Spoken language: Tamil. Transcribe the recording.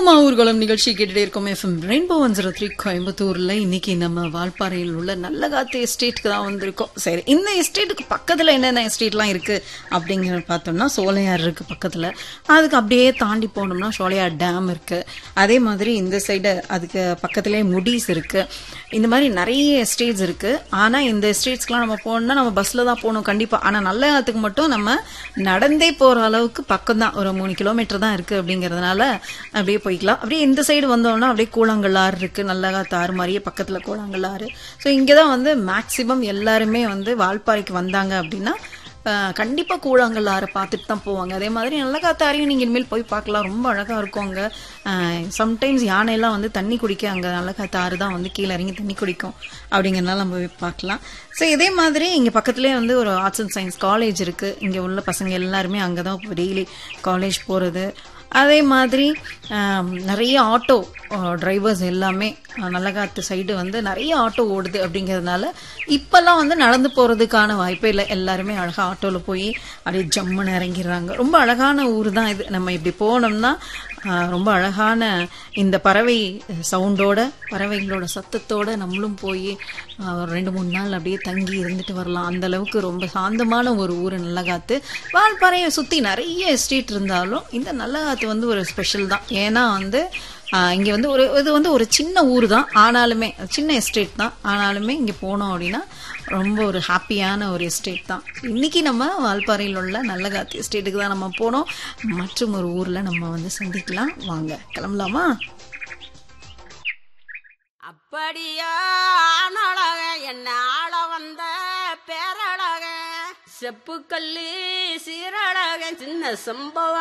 சும்மா ஊர்வலம் நிகழ்ச்சி கேட்டுட்டே இருக்கோம் FM rainbow one zero three கோயம்புத்தூர்ல இன்னைக்கு நம்ம வால்பாறையில் உள்ள நல்லகாத்து எஸ்டேட்டுக்கு தான் வந்திருக்கோம் சரி இந்த எஸ்டேட்டுக்கு பக்கத்துல என்னென்ன எஸ்டேட்லாம் இருக்கு அப்படிங்கிற பார்த்தோம்னா சோலையார் இருக்கு பக்கத்துல அதுக்கு அப்படியே தாண்டி போனோம்னா சோலையார் டேம் இருக்கு அதே மாதிரி இந்த சைடு அதுக்கு பக்கத்துலேயே முடிஸ் இருக்கு இந்த மாதிரி நிறைய எஸ்டேட்ஸ் இருக்கு ஆனா இந்த எஸ்டேட்ஸ்க்குலாம் நம்ம போகணும்னா நம்ம பஸ்ல தான் போகணும் கண்டிப்பா ஆனா நல்லகாத்துக்கு மட்டும் நம்ம நடந்தே போற அளவுக்கு பக்கம் தான் ஒரு மூணு கிலோமீட்டர் தான் இருக்கு அப்படிங்கறதுனால அப்படியே போய்க்கலாம் அப்படியே இந்த சைடு வந்தோம்னா அப்படியே கூழாங்கல்லாறு இருக்கு நல்லகாத்து ஆறு மாதிரியே பக்கத்துல கூழாங்கல்லாறு ஸோ இங்கே தான் வந்து மேக்சிமம் எல்லாருமே வந்து வால்பாறைக்கு வந்தாங்க அப்படின்னா அஹ், கண்டிப்பா கூழாங்கல் ஆறை பார்த்துட்டு தான் போவாங்க அதே மாதிரி நல்ல காத்தாரையும் நீங்க இனிமேல் போய் பார்க்கலாம் ரொம்ப அழகா இருக்கும் அங்க சம்டைம்ஸ் யானையெல்லாம் வந்து தண்ணி குடிக்க அங்க நல்ல காத்து ஆறு தான் வந்து கீழே இறங்கி தண்ணி குடிக்கும் அப்படிங்கறதுனால நம்ம போய் பார்க்கலாம் ஸோ இதே மாதிரி இங்க பக்கத்துலேயே வந்து ஒரு ஆர்ட்ஸ் அண்ட் சயின்ஸ் காலேஜ் இருக்கு இங்க உள்ள பசங்க எல்லாருமே அங்கதான் டெய்லி காலேஜ் போறது அதே மாதிரி ஆம், நிறைய ஆட்டோ டிரைவர்ஸ் எல்லாமே அஹ், நல்லகாத்து சைடு வந்து நிறைய ஆட்டோ ஓடுது அப்படிங்கிறதுனால இப்பெல்லாம் வந்து நடந்து போறதுக்கான வாய்ப்பே இல்லை எல்லாருமே அழகா ஆட்டோல போய் அப்படியே ஜம்முன்னு இறங்கிடுறாங்க ரொம்ப அழகான ஊர் தான் இது நம்ம இப்படி போனோம்னா ஆஹ், ரொம்ப அழகான இந்த பறவை சவுண்டோட பறவைகளோட சத்தத்தோட நம்மளும் போய் ஆஹ், ஒரு ரெண்டு மூணு நாள் அப்படியே தங்கி இருந்துட்டு வரலாம் அந்த அளவுக்கு ரொம்ப சாந்தமான ஒரு ஊர் நல்லகாத்து வால்பாறையை சுத்தி நிறைய எஸ்டேட் இருந்தாலும் இந்த நல்லகாத்து வந்து ஒரு ஸ்பெஷல் தான் ஏன்னா வந்து ஆஹ், இங்க வந்து ஒரு இது வந்து ஒரு சின்ன ஊர் தான் ஆனாலுமே சின்ன எஸ்டேட் தான் ஆனாலுமே இங்க போனோம் அப்படின்னா ரொம்ப ஒரு ஹாப்பியான ஒரு எஸ்டேட் தான் இன்னைக்கு நம்ம வால்பாறையில் உள்ள நல்லகாத்து எஸ்டேட்டுக்கு தான் நம்ம போனோம் மற்றும் ஒரு ஊர்ல நம்ம வந்து சந்திக்கலாம் வாங்க கிளம்பலாமா அப்படியா ஆணழக என்ன ஆள வந்த பேரழக செப்புக்கல்லி சீரழக சின்ன சம்பவம்